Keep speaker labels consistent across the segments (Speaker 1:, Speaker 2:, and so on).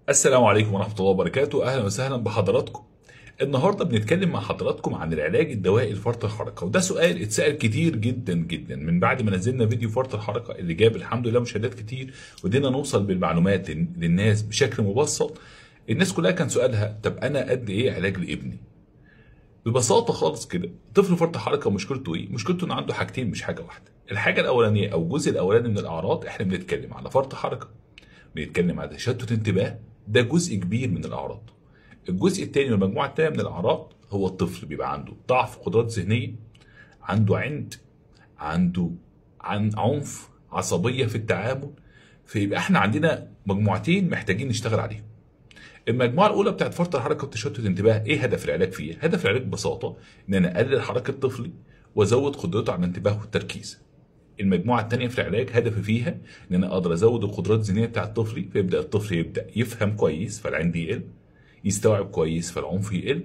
Speaker 1: السلام عليكم ورحمة الله وبركاته أهلا وسهلا بحضراتكم النهاردة بنتكلم مع حضراتكم عن العلاج الدوائي لفرط الحركة وده سؤال اتسأل كتير جدا جدا من بعد ما نزلنا فيديو فرط الحركة اللي جاب الحمد لله مشاهدات كتير ودينا نوصل بالمعلومات لل- للناس بشكل مبسط الناس كلها كان سؤالها طب أنا قد إيه علاج لابني ببساطه خالص كده طفل فرط حركه مشكلته ايه مشكلته انه عنده حاجتين مش حاجه واحده الحاجه الاولانيه او الجزء الاولاني من الاعراض احنا بنتكلم على فرط حركه بنتكلم على تشتت انتباه ده جزء كبير من الاعراض الجزء الثاني والمجموعه الثانيه من الاعراض هو الطفل بيبقى عنده ضعف قدرات ذهنيه عنده عند عنده عن عنف عصبيه في التعامل فيبقى احنا عندنا مجموعتين محتاجين نشتغل عليهم المجموعه الاولى بتاعت فرط الحركه وتشتت الانتباه ايه هدف العلاج فيها هدف العلاج ببساطه ان انا اقلل حركه طفلي وازود قدرته على الانتباه والتركيز المجموعه الثانيه في العلاج هدفي فيها ان انا اقدر ازود القدرات الذهنيه بتاعت طفلي فيبدا الطفل يبدا يفهم كويس فالعند يقل يستوعب كويس فالعنف يقل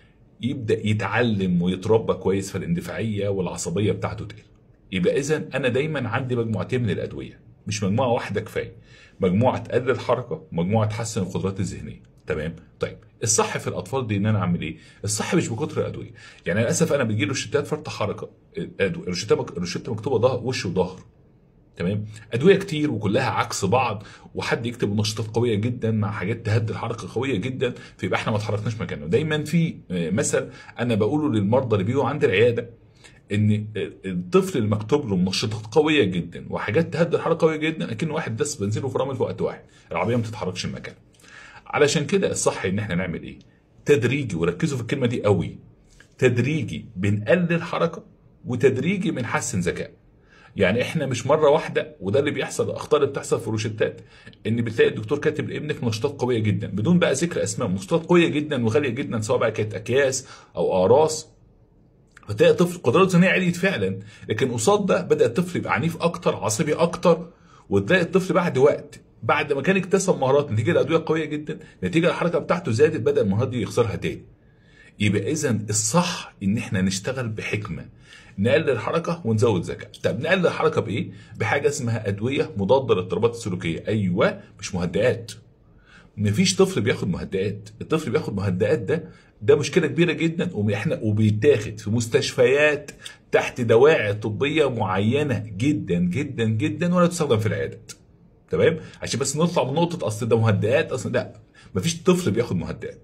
Speaker 1: يبدا يتعلم ويتربى كويس فالاندفاعيه والعصبيه بتاعته تقل يبقى اذا انا دايما عندي مجموعتين من الادويه مش مجموعه واحده كفايه مجموعه تقلل الحركه ومجموعه تحسن القدرات الذهنيه تمام طيب الصح في الاطفال دي ان انا اعمل ايه الصح مش بكتر الادويه يعني للاسف انا بيجي له روشتات فرط حركه الأدوية- الروشته مك- الروشته مكتوبه ظهر وش وظهر تمام ادويه كتير وكلها عكس بعض وحد يكتب منشطات قويه جدا مع حاجات تهدي الحركه قويه جدا فيبقى احنا ما اتحركناش مكانه دايما في آه، مثل انا بقوله للمرضى اللي بيجوا عند العياده ان الطفل اللي مكتوب له منشطات قويه جدا وحاجات تهدي الحركه قويه جدا اكنه واحد داس بنزين وفرامل في وقت واحد العربيه ما تتحركش من مكانها علشان كده الصح ان احنا نعمل ايه تدريجي وركزوا في الكلمه دي قوي تدريجي بنقلل حركه وتدريجي بنحسن ذكاء يعني احنا مش مره واحده وده اللي بيحصل الاخطاء اللي بتحصل في الروشتات ان بتلاقي الدكتور كاتب لابنك منشطات قويه جدا بدون بقى ذكر اسماء منشطات قويه جدا وغاليه جدا سواء بقى كانت اكياس او اقراص فتلاقي الطفل قدراته الذهنيه عليت فعلا لكن قصاد ده بدا الطفل يبقى عنيف اكتر عصبي اكتر وتلاقي الطفل بعد وقت بعد ما كان اكتسب مهارات نتيجه لادويه قويه جدا نتيجه الحركه بتاعته زادت بدا المهارات دي يخسرها تاني يبقى اذا الصح ان احنا نشتغل بحكمه نقلل الحركه ونزود ذكاء طب نقلل الحركه بايه بحاجه اسمها ادويه مضاده للاضطرابات السلوكيه ايوه مش مهدئات مفيش طفل بياخد مهدئات الطفل بياخد مهدئات ده ده مشكله كبيره جدا واحنا وبيتاخد في مستشفيات تحت دواعي طبيه معينه جدا جدا جدا ولا تستخدم في العيادات تمام عشان بس نطلع من نقطه اصل ده مهدئات اصلا لا مفيش طفل بياخد مهدئات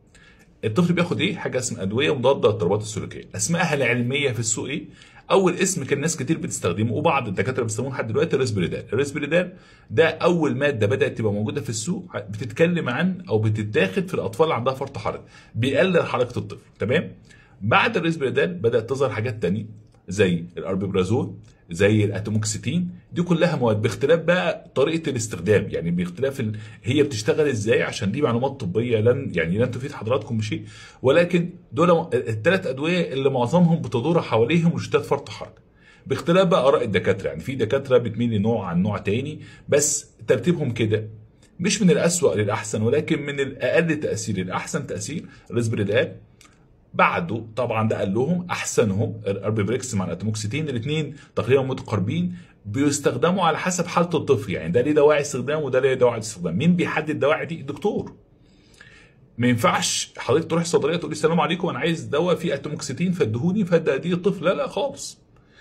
Speaker 1: الطفل بياخد ايه حاجه اسمها ادويه مضاده للاضطرابات السلوكيه اسمائها العلميه في السوق ايه اول اسم كان ناس كتير بتستخدمه وبعض الدكاتره بيستخدموه لحد دلوقتي الريسبريدال الريسبريدال ده اول ماده بدات تبقى موجوده في السوق بتتكلم عن او بتتاخد في الاطفال اللي عندها فرط حركه بيقلل حركه الطفل تمام بعد الريسبريدال بدات تظهر حاجات تانية زي الاربيبرازول زي الاتوموكسيتين دي كلها مواد باختلاف بقى طريقه الاستخدام يعني باختلاف ال... هي بتشتغل ازاي عشان دي معلومات طبيه لن يعني لن تفيد حضراتكم بشيء ولكن دول الثلاث ادويه اللي معظمهم بتدور حواليهم روشتات فرط حركه باختلاف بقى اراء الدكاتره يعني في دكاتره بتميل لنوع عن نوع تاني بس ترتيبهم كده مش من الأسوأ للأحسن ولكن من الأقل تأثير الأحسن تأثير ريسبريدال بعده طبعا ده قال لهم احسنهم الاربيبريكس مع الاتوموكسيتين الاثنين تقريبا متقاربين بيستخدموا على حسب حاله الطفل يعني ده ليه دواعي استخدام وده ليه دواعي استخدام مين بيحدد الدواعي دي الدكتور ما ينفعش حضرتك تروح الصيدليه تقول لي السلام عليكم انا عايز دواء فيه اتوموكسيتين فادهوني فده دي الطفل لا لا خالص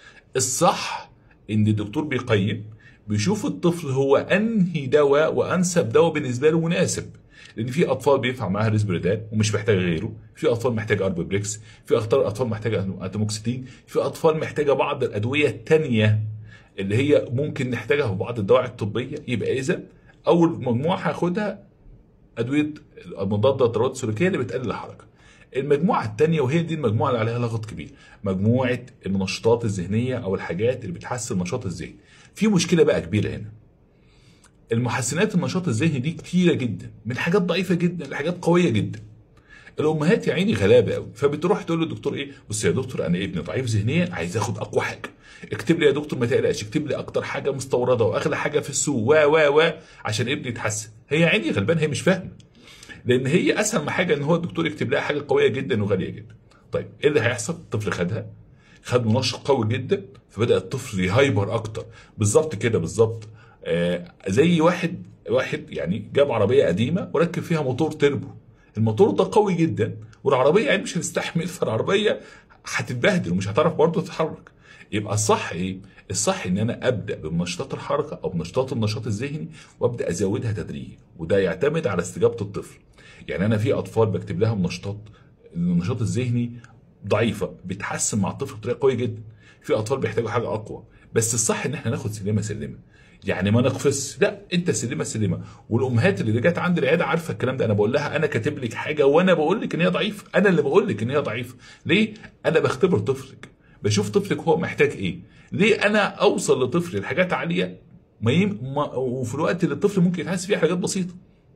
Speaker 1: الصح ان الدكتور بيقيم بيشوف الطفل هو انهي دواء وانسب دواء بالنسبه له مناسب لان في اطفال بينفع معاها ريسبريدال ومش محتاجه غيره في اطفال محتاجه اربيبريكس في اطفال اطفال محتاجه اتوموكسيتين في اطفال محتاجه بعض الادويه الثانيه اللي هي ممكن نحتاجها في بعض الدواعي الطبيه يبقى اذا اول مجموعه هاخدها ادويه مضاده للاضطرابات السلوكيه اللي بتقلل الحركه المجموعه الثانيه وهي دي المجموعه اللي عليها لغط كبير مجموعه المنشطات الذهنيه او الحاجات اللي بتحسن النشاط الذهني في مشكله بقى كبيره هنا المحسنات النشاط الذهني دي كتيره جدا من حاجات ضعيفه جدا لحاجات قويه جدا الامهات يا عيني غلابه قوي فبتروح تقول للدكتور ايه بص يا دكتور انا ابني ضعيف ذهنيا عايز اخد اقوى حاجه اكتب لي يا دكتور ما تقلقش اكتب لي اكتر حاجه مستورده واغلى حاجه في السوق و و و عشان ابني يتحسن هي يا عيني غلبان هي مش فاهمه لان هي اسهل ما حاجه ان هو الدكتور يكتب لها حاجه قويه جدا وغاليه جدا طيب ايه اللي هيحصل الطفل خدها خد منشط قوي جدا فبدا الطفل يهايبر اكتر بالظبط كده بالظبط آه زي واحد واحد يعني جاب عربيه قديمه وركب فيها موتور تربو الموتور ده قوي جدا والعربيه يعني مش هتستحمل فالعربيه هتتبهدل ومش هتعرف برضه تتحرك يبقى الصح ايه؟ الصح ان انا ابدا بمنشطات الحركه او بنشاطات النشاط الذهني وابدا ازودها تدريجي وده يعتمد على استجابه الطفل. يعني انا في اطفال بكتب لها منشطات النشاط الذهني ضعيفه بتحسن مع الطفل بطريقه قويه جدا. في اطفال بيحتاجوا حاجه اقوى بس الصح ان احنا ناخد سلمه سلمه. يعني ما نقفز لا انت سلمه سلمه والامهات اللي جت عند العياده عارفه الكلام ده انا بقول لها انا كاتب لك حاجه وانا بقول لك ان هي ضعيفه انا اللي بقول لك ان هي ضعيفه ليه انا بختبر طفلك بشوف طفلك هو محتاج ايه ليه انا اوصل لطفل لحاجات عاليه ما يم... ما... وفي الوقت اللي الطفل ممكن يتحس فيها حاجات بسيطه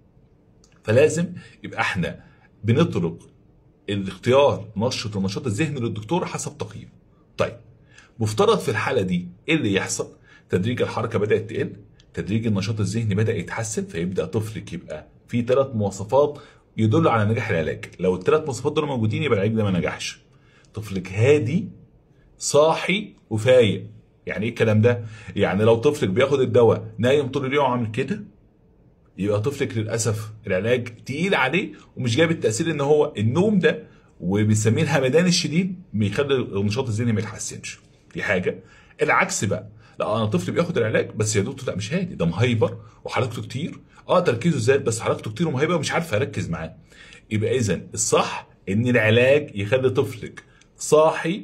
Speaker 1: فلازم يبقى احنا بنطرق الاختيار نشط النشاط الذهني للدكتور حسب تقييمه طيب مفترض في الحاله دي ايه اللي يحصل تدريج الحركه بدات تقل تدريج النشاط الذهني بدا يتحسن فيبدا طفلك يبقى في ثلاث مواصفات يدل على نجاح العلاج لو الثلاث مواصفات دول موجودين يبقى العلاج ده ما نجحش طفلك هادي صاحي وفايق يعني ايه الكلام ده يعني لو طفلك بياخد الدواء نايم طول اليوم عامل كده يبقى طفلك للاسف العلاج تقيل عليه ومش جايب التاثير ان هو النوم ده وبنسميه الهمدان الشديد بيخلي النشاط الذهني ما يتحسنش دي حاجه العكس بقى لا انا طفل بياخد العلاج بس يا دكتور لا مش هادي ده مهيبر وحركته كتير اه تركيزه زاد بس حركته كتير ومهيبر ومش عارف اركز معاه يبقى اذا الصح ان العلاج يخلي طفلك صاحي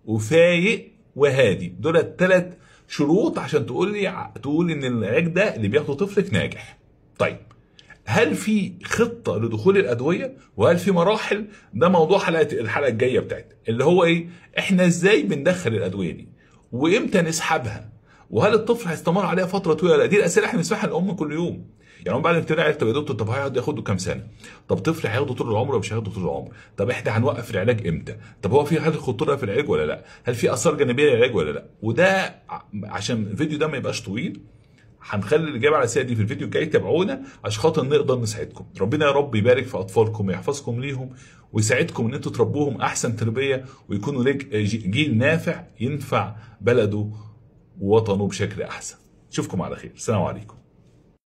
Speaker 1: وفايق وهادي دول الثلاث شروط عشان تقول لي تقول ان العلاج ده اللي بياخده طفلك ناجح طيب هل في خطه لدخول الادويه وهل في مراحل ده موضوع حلقه الحلقه الجايه بتاعتنا اللي هو ايه احنا ازاي بندخل الادويه دي وامتى نسحبها وهل الطفل هيستمر عليها فتره طويله لا دي الاسئله احنا بنسمعها الام كل يوم يعني هم بعد ما طلع طب يا دكتور طب هيقعد ياخده كام سنه؟ طب طفل هياخده طول العمر ولا مش هياخده طول العمر؟ طب احنا هنوقف العلاج امتى؟ طب هو في هل خطوره في العلاج ولا لا؟ هل في اثار جانبيه للعلاج ولا لا؟ وده عشان الفيديو ده ما يبقاش طويل هنخلي الاجابه على الاسئله دي في الفيديو الجاي تابعونا عشان خاطر نقدر نساعدكم ربنا يا رب يبارك في اطفالكم ويحفظكم ليهم ويساعدكم ان انتوا تربوهم احسن تربيه ويكونوا جيل نافع ينفع بلده ووطنه بشكل احسن اشوفكم على خير السلام عليكم